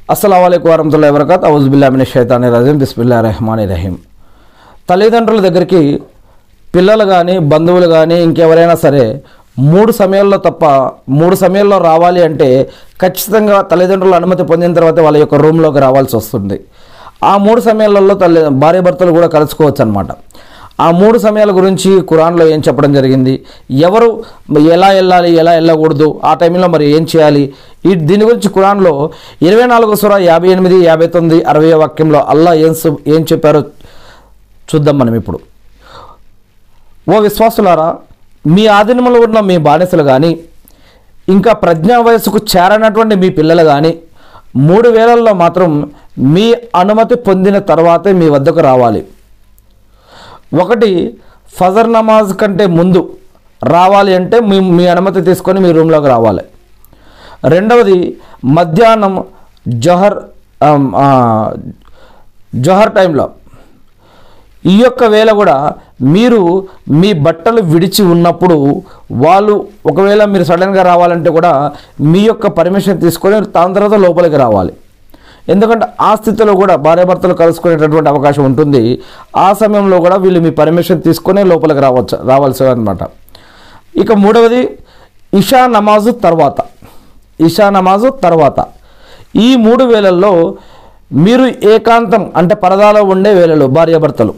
అస్సలం వరహతుల్లా వరకత్ అవుజుబిల్లామిన షైతాని రజీం బిస్మిల్లా రెహమాని రహీం తల్లిదండ్రుల దగ్గరికి పిల్లలు కానీ బంధువులు కానీ ఇంకెవరైనా సరే మూడు సమయాల్లో తప్ప మూడు సమయాల్లో రావాలి అంటే ఖచ్చితంగా తల్లిదండ్రుల అనుమతి పొందిన తర్వాత వాళ్ళ యొక్క రూమ్లోకి రావాల్సి వస్తుంది ఆ మూడు సమయాలలో తల్లి భార్య భర్తలు కూడా కలుసుకోవచ్చు అనమాట ఆ మూడు సమయాల గురించి ఖురాన్లో ఏం చెప్పడం జరిగింది ఎవరు ఎలా వెళ్ళాలి ఎలా వెళ్ళకూడదు ఆ టైంలో మరి ఏం చేయాలి ఈ దీని గురించి ఖురాన్లో ఇరవై నాలుగు సుర యాభై ఎనిమిది యాభై తొమ్మిది అరవై వాక్యంలో అల్లా ఏం సు- ఏం చెప్పారో చూద్దాం మనం ఇప్పుడు ఓ విశ్వాసులారా మీ ఆధీనంలో ఉన్న మీ బానిసలు కానీ ఇంకా ప్రజ్ఞా వయసుకు చేరనటువంటి మీ పిల్లలు కానీ మూడు వేలల్లో మాత్రం మీ అనుమతి పొందిన తర్వాతే మీ వద్దకు రావాలి ఒకటి ఫజర్ నమాజ్ కంటే ముందు రావాలి అంటే మీ మీ అనుమతి తీసుకొని మీ రూమ్లోకి రావాలి రెండవది మధ్యాహ్నం జొహర్ ఆమ్, ఆ, జొహర్ టైంలో ఈ యొక్క వేళ కూడా మీరు మీ బట్టలు విడిచి ఉన్నప్పుడు వాళ్ళు ఒకవేళ మీరు సడన్గా రావాలంటే కూడా మీ యొక్క పర్మిషన్ తీసుకొని దాని తర్వాత లోపలికి రావాలి ఎందుకంటే ఆ స్థితిలో కూడా భార్యాభర్తలు కలుసుకునేటటువంటి అవకాశం ఉంటుంది ఆ సమయంలో కూడా వీళ్ళు మీ పర్మిషన్ తీసుకొని లోపలికి రావచ్చు రావాల్సి అనమాట ఇక మూడవది ఇషా నమాజు తర్వాత ఇషా నమాజు తర్వాత ఈ మూడు వేళల్లో మీరు ఏకాంతం అంటే పరదాలో ఉండే వేళలు భార్యాభర్తలు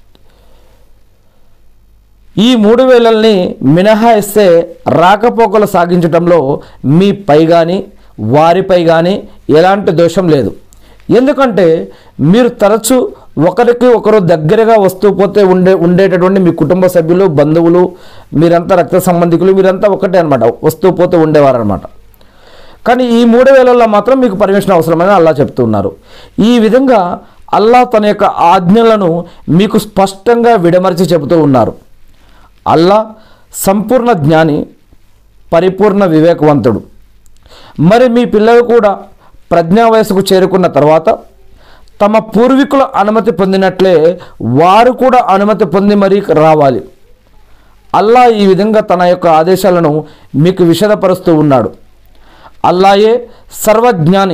ఈ మూడు వేలల్ని మినహాయిస్తే రాకపోకలు సాగించడంలో మీపై కానీ వారిపై కానీ ఎలాంటి దోషం లేదు ఎందుకంటే మీరు తరచూ ఒకరికి ఒకరు దగ్గరగా వస్తూ పోతే ఉండే ఉండేటటువంటి మీ కుటుంబ సభ్యులు బంధువులు మీరంతా రక్త సంబంధికులు మీరంతా ఒకటే అనమాట వస్తూ పోతే ఉండేవారు అనమాట కానీ ఈ మూడు వేలల్లో మాత్రం మీకు పర్మిషన్ అవసరమని అల్లా చెప్తున్నారు ఈ విధంగా అల్లా తన యొక్క ఆజ్ఞలను మీకు స్పష్టంగా విడమర్చి చెబుతూ ఉన్నారు అల్లా సంపూర్ణ జ్ఞాని పరిపూర్ణ వివేకవంతుడు మరి మీ పిల్లలు కూడా ప్రజ్ఞా వయసుకు చేరుకున్న తర్వాత తమ పూర్వీకుల అనుమతి పొందినట్లే వారు కూడా అనుమతి పొంది మరీ రావాలి అల్లా ఈ విధంగా తన యొక్క ఆదేశాలను మీకు విషదపరుస్తూ ఉన్నాడు అల్లాయే సర్వజ్ఞాని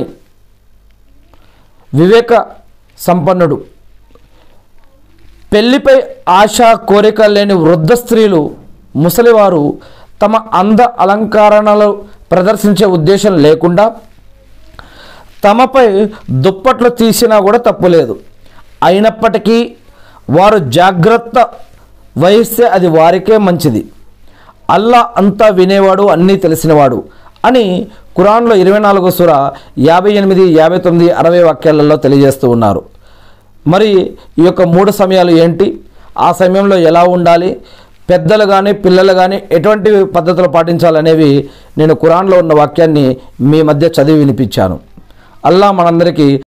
వివేక సంపన్నుడు పెళ్లిపై ఆశ కోరిక లేని వృద్ధ స్త్రీలు ముసలివారు తమ అంద అలంకరణలు ప్రదర్శించే ఉద్దేశం లేకుండా తమపై దుప్పట్లు తీసినా కూడా తప్పులేదు అయినప్పటికీ వారు జాగ్రత్త వహిస్తే అది వారికే మంచిది అల్లా అంతా వినేవాడు అన్నీ తెలిసినవాడు అని ఖురాన్లో ఇరవై నాలుగో సుర యాభై ఎనిమిది యాభై తొమ్మిది అరవై వాక్యాలలో తెలియజేస్తూ ఉన్నారు మరి ఈ యొక్క మూడు సమయాలు ఏంటి ఆ సమయంలో ఎలా ఉండాలి పెద్దలు కానీ పిల్లలు కానీ ఎటువంటి పద్ధతులు పాటించాలనేవి నేను ఖురాన్లో ఉన్న వాక్యాన్ని మీ మధ్య చదివి వినిపించాను అల్లా మనందరికీ